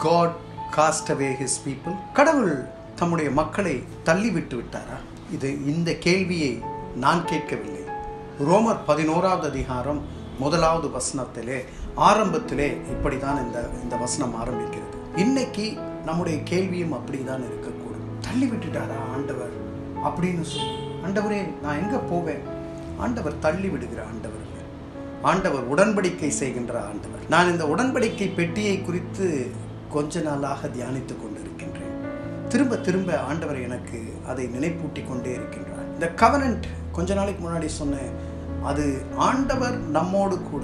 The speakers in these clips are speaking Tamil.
God cast away his people? கடவுள் தம்முடைய மக்களை தள்ளிவிட்டு விட்டாரா இது இந்த கேள்வியை நான் கேட்கவில்லை ரோமர் பதினோராவது அதிகாரம் முதலாவது வசனத்திலே ஆரம்பத்திலே இப்படிதான் இந்த இந்த வசனம் ஆரம்பிக்கிறது இன்னைக்கு நம்முடைய கேள்வியும் அப்படிதான் இருக்கக்கூடும் தள்ளி விட்டுட்டாரா ஆண்டவர் அப்படின்னு சொல்லி ஆண்டவரே நான் எங்க போவேன் ஆண்டவர் தள்ளி விடுகிற ஆண்டவர் இல்லை. ஆண்டவர் உடன்படிக்கை செய்கின்ற ஆண்டவர் நான் இந்த உடன்படிக்கை பெட்டியை குறித்து கொஞ்ச நாளாக தியானித்துக் கொண்டிருக்கின்றேன் திரும்ப திரும்ப ஆண்டவர் எனக்கு அதை நினைப்பூட்டி கொண்டே இருக்கின்றார் இந்த கவனன்ட் கொஞ்ச நாளைக்கு முன்னாடி சொன்னேன் அது ஆண்டவர் நம்மோடு கூட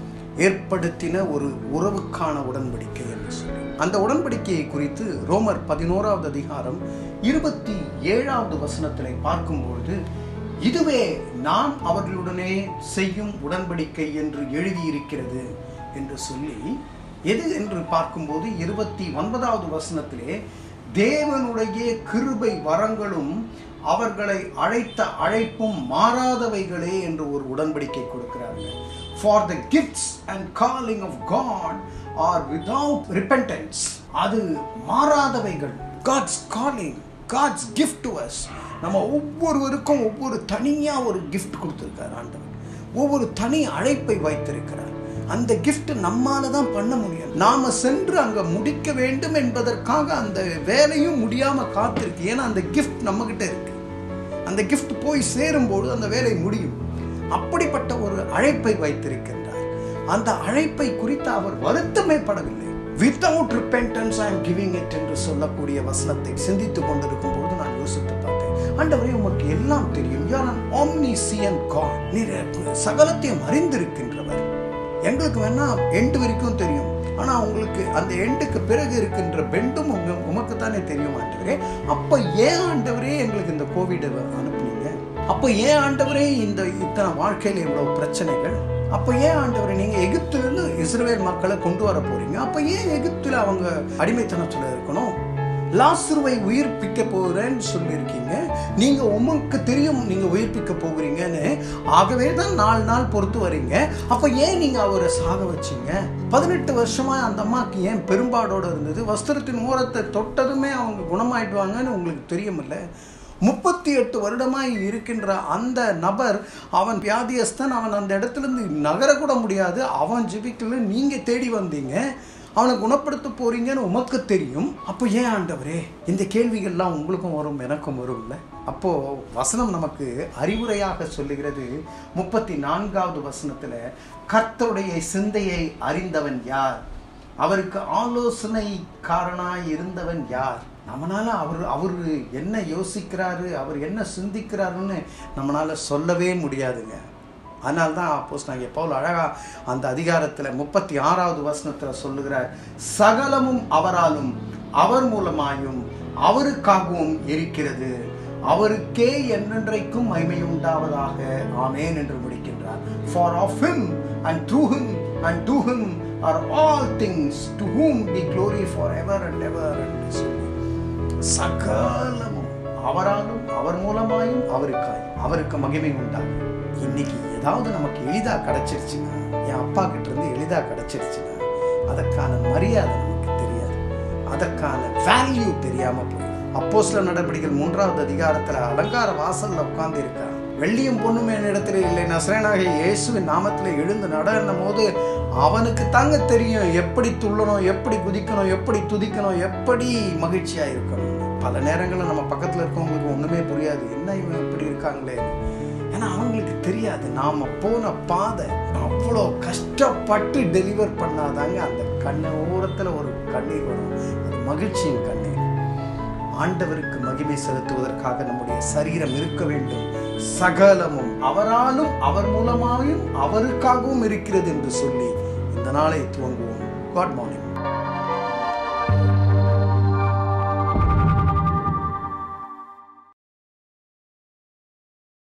ஏற்படுத்தின ஒரு உறவுக்கான உடன்படிக்கை என்று சொல்லி அந்த உடன்படிக்கையை குறித்து ரோமர் பதினோராவது அதிகாரம் இருபத்தி ஏழாவது வசனத்திலே பார்க்கும்பொழுது இதுவே நான் அவர்களுடனே செய்யும் உடன்படிக்கை என்று எழுதியிருக்கிறது என்று சொல்லி எது என்று பார்க்கும்போது இருபத்தி ஒன்பதாவது வசனத்திலே தேவனுடைய கிருபை வரங்களும் அவர்களை அழைத்த அழைப்பும் மாறாதவைகளே என்று ஒரு உடன்படிக்கை கொடுக்கிறார்கள் for the gifts and calling of God are without repentance அது மாறாதவைகள் God's calling God's gift to us நம்ம ஒவ்வொருவருக்கும் ஒவ்வொரு தனியாக ஒரு கிஃப்ட் கொடுத்துருக்கார் ஆண்டவர் ஒவ்வொரு தனி அழைப்பை வைத்திருக்கிறார் அந்த கிஃப்ட் நம்மால தான் பண்ண முடியும் நாம சென்று அங்க முடிக்க வேண்டும் என்பதற்காக அந்த வேலையும் முடியாம காத்திருக்கு ஏன்னா அந்த கிஃப்ட் நம்ம கிட்ட இருக்கு அந்த கிஃப்ட் போய் சேரும்போது அந்த வேலை முடியும் அப்படிப்பட்ட ஒரு அழைப்பை வைத்திருக்கின்றார் அந்த அழைப்பை குறித்து அவர் வருத்தமே படவில்லை without repentance I am giving it என்று சொல்லக்கூடிய வசனத்தை சிந்தித்துக் கொண்டிருக்கும் போது நான் யோசித்து பார்த்தேன் ஆண்டவரே உமக்கு எல்லாம் தெரியும் யூ ஆர் omniscient God நீர் சகலத்தையும் அறிந்திருக்கின்றவர் எங்களுக்கு வேணா எண்டு வரைக்கும் தெரியும் ஆனா உங்களுக்கு அந்த எண்டுக்கு பிறகு இருக்கின்ற பெண்டும் உங்க உமக்கு தானே தெரியும் ஆண்டவரே அப்ப ஏன் ஆண்டவரே எங்களுக்கு இந்த கோவிட் அனுப்புனீங்க அப்ப ஏன் ஆண்டவரே இந்த இத்தனை வாழ்க்கையில இவ்வளவு பிரச்சனைகள் அப்ப ஏன் ஆண்டவரே நீங்க எகிப்திலிருந்து இஸ்ரவேல் மக்களை கொண்டு வர போறீங்க அப்ப ஏன் எகிப்துல அவங்க அடிமைத்தனத்துல இருக்கணும் லாசுருவை உயிர்ப்பிக்க போகிறேன்னு சொல்லியிருக்கீங்க நீங்க உமக்கு தெரியும் நீங்க உயிர்ப்பிக்க போகிறீங்கன்னு ஆகவே தான் நாலு நாள் பொறுத்து வரீங்க அப்ப ஏன் நீங்க அவரை சாக வச்சீங்க பதினெட்டு வருஷமா அந்த அம்மாக்கு ஏன் பெரும்பாடோட இருந்தது வஸ்திரத்தின் ஓரத்தை தொட்டதுமே அவங்க குணமாயிடுவாங்கன்னு உங்களுக்கு தெரியுமில்ல முப்பத்தி எட்டு வருடமாய் இருக்கின்ற அந்த நபர் அவன் வியாதியஸ்தன் அவன் அந்த இடத்துல இருந்து நகரக்கூட முடியாது அவன் ஜிபிக்கல நீங்க தேடி வந்தீங்க அவனை குணப்படுத்த போறீங்கன்னு உமக்கு தெரியும் அப்போ ஏன் ஆண்டவரே இந்த கேள்விகள்லாம் உங்களுக்கும் வரும் எனக்கும் வரும்ல அப்போ வசனம் நமக்கு அறிவுரையாக சொல்லுகிறது முப்பத்தி நான்காவது வசனத்துல கர்த்தருடைய சிந்தையை அறிந்தவன் யார் அவருக்கு ஆலோசனைக்காரனாய் இருந்தவன் யார் நம்மளால அவர் அவர் என்ன யோசிக்கிறாரு அவர் என்ன சிந்திக்கிறாருன்னு நம்மளால சொல்லவே முடியாதுங்க அதனால தான் அப்போஸ் நாங்கள் பவுல் அழகா அந்த அதிகாரத்தில் முப்பத்தி ஆறாவது வசனத்தில் சொல்லுகிறார் சகலமும் அவராலும் அவர் மூலமாயும் அவருக்காகவும் இருக்கிறது அவருக்கே என்றென்றைக்கும் மகிமை உண்டாவதாக ஆமேன் என்று முடிக்கின்றார் for of him and through him and to him are all things to whom be glory for ever and ever என்று சொல்லி சகலமும் அவராலும் அவர் மூலமாயும் அவருக்காய் அவருக்கு மகிமை உண்டாகும் இன்னைக்கு ஏதாவது நமக்கு எளிதா கிடைச்சிருச்சுன்னா என் அப்பா கிட்ட இருந்து எளிதா கிடைச்சிருச்சுன்னா அதற்கான மரியாதை நமக்கு தெரியாது அதற்கான வேல்யூ தெரியாம போயிடும் அப்போ சில நடவடிக்கைகள் மூன்றாவது அதிகாரத்துல அலங்கார வாசல்ல உட்கார்ந்து இருக்கான் வெள்ளியும் பொண்ணும் என் இடத்துல இல்லை நசரேனாக இயேசுவின் நாமத்தில் எழுந்து நடன்னும் போது அவனுக்கு தாங்க தெரியும் எப்படி துள்ளணும் எப்படி குதிக்கணும் எப்படி துதிக்கணும் எப்படி மகிழ்ச்சியா இருக்கணும் பல நேரங்களில் நம்ம பக்கத்தில் இருக்கவங்களுக்கு ஒண்ணுமே புரியாது என்ன இவங்க இப்படி இருக்காங்களே ஏன்னா அவங்களுக்கு தெரியாது நாம போன பாதை அவ்வளோ கஷ்டப்பட்டு டெலிவர் பண்ணாதாங்க அந்த கண்ண ஓரத்தில் ஒரு கண்ணீர் வரும் அது மகிழ்ச்சியின் கண்ணீர் ஆண்டவருக்கு மகிமை செலுத்துவதற்காக நம்முடைய சரீரம் இருக்க வேண்டும் சகலமும் அவராலும் அவர் மூலமாயும் அவருக்காகவும் இருக்கிறது என்று சொல்லி இந்த நாளை துவங்குவோம் காட் மார்னிங்